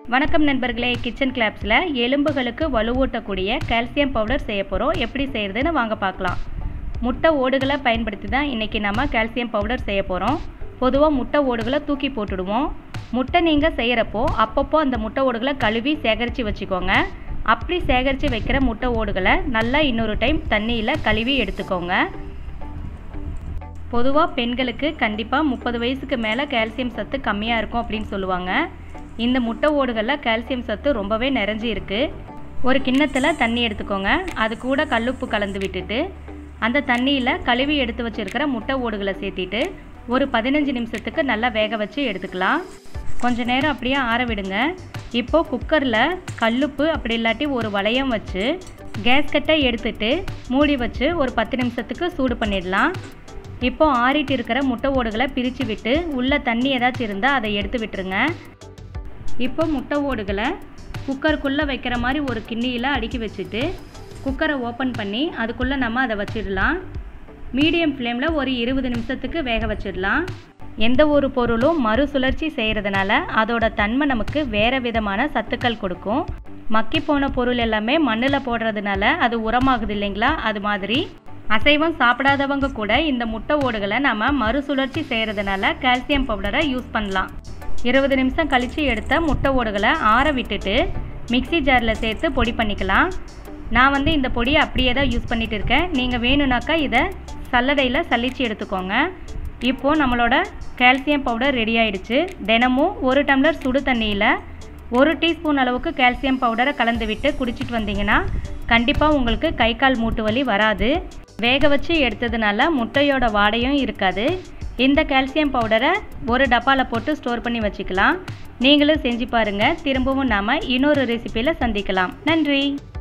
வணக்கம் நண்பர்களே கிச்சன் கிளாப்ஸில் எலும்புகளுக்கு வலுவூட்டக்கூடிய கால்சியம் பவுடர் செய்ய போகிறோம் எப்படி செய்கிறதுன்னு வாங்க பார்க்கலாம் முட்டை ஓடுகளை பயன்படுத்தி தான் இன்றைக்கி நம்ம கால்சியம் பவுடர் செய்ய போகிறோம் பொதுவாக முட்டை ஓடுகளை தூக்கி போட்டுடுவோம் முட்டை நீங்கள் செய்கிறப்போ அப்பப்போ அந்த முட்டை ஓடுகளை கழுவி சேகரித்து வச்சுக்கோங்க அப்படி சேகரித்து வைக்கிற முட்டை ஓடுகளை நல்லா இன்னொரு டைம் தண்ணியில் கழுவி எடுத்துக்கோங்க பொதுவாக பெண்களுக்கு கண்டிப்பாக முப்பது வயசுக்கு மேலே கால்சியம் சத்து கம்மியாக இருக்கும் அப்படின்னு சொல்லுவாங்க இந்த முட்டை ஓடுகளில் கால்சியம் சத்து ரொம்பவே நிறைஞ்சி இருக்குது ஒரு கிண்ணத்தில் தண்ணி எடுத்துக்கோங்க அது கூட கல்லுப்பு கலந்து விட்டுட்டு அந்த தண்ணியில் கழுவி எடுத்து வச்சுருக்கிற முட்டை ஓடுகளை சேர்த்திட்டு ஒரு பதினஞ்சு நிமிஷத்துக்கு நல்லா வேக வச்சு எடுத்துக்கலாம் கொஞ்ச நேரம் அப்படியே ஆற விடுங்க இப்போது குக்கரில் கல்லுப்பு அப்படி இல்லாட்டி ஒரு வளையம் வச்சு கேஸ் கட்டை எடுத்துட்டு மூடி வச்சு ஒரு பத்து நிமிஷத்துக்கு சூடு பண்ணிடலாம் இப்போ ஆறிட்டு இருக்கிற முட்டை ஓடுகளை பிரித்து விட்டு உள்ளே தண்ணி ஏதாச்சும் இருந்தால் அதை எடுத்து விட்டுருங்க இப்போ முட்டை ஓடுகளை குக்கருக்குள்ளே வைக்கிற மாதிரி ஒரு கிண்ணியில் அடுக்கி வச்சுட்டு குக்கரை ஓப்பன் பண்ணி அதுக்குள்ளே நம்ம அதை வச்சிடலாம் மீடியம் ஃப்ளேமில் ஒரு இருபது நிமிஷத்துக்கு வேக வச்சிடலாம் எந்த ஒரு பொருளும் மறுசுழற்சி செய்கிறதுனால அதோட தன்மை நமக்கு வேறு விதமான சத்துக்கள் கொடுக்கும் மக்கி போன பொருள் எல்லாமே மண்ணில் போடுறதுனால அது உரமாகுது இல்லைங்களா அது மாதிரி அசைவம் சாப்பிடாதவங்க கூட இந்த முட்டை ஓடுகளை நம்ம மறுசுழற்சி செய்கிறதுனால கால்சியம் பவுடரை யூஸ் பண்ணலாம் இருபது நிமிஷம் கழித்து எடுத்த முட்டை ஓடுகளை ஆற விட்டுட்டு மிக்சி ஜாரில் சேர்த்து பொடி பண்ணிக்கலாம் நான் வந்து இந்த பொடியை அப்படியே தான் யூஸ் பண்ணிகிட்டு இருக்கேன் நீங்கள் வேணும்னாக்கா இதை சல்லடையில் சலிச்சு எடுத்துக்கோங்க இப்போது நம்மளோட கால்சியம் பவுடர் ரெடி ஆயிடுச்சு தினமும் ஒரு டம்ளர் சுடு தண்ணியில் ஒரு டீஸ்பூன் அளவுக்கு கால்சியம் பவுடரை கலந்து விட்டு குடிச்சிட்டு வந்தீங்கன்னா கண்டிப்பாக உங்களுக்கு கை கால் மூட்டு வலி வராது வேக வச்சு எடுத்ததுனால முட்டையோட வாடையும் இருக்காது இந்த கால்சியம் பவுடரை ஒரு டப்பாவில் போட்டு ஸ்டோர் பண்ணி வச்சுக்கலாம் நீங்களும் செஞ்சு பாருங்கள் திரும்பவும் நாம் இன்னொரு ரெசிப்பியில் சந்திக்கலாம் நன்றி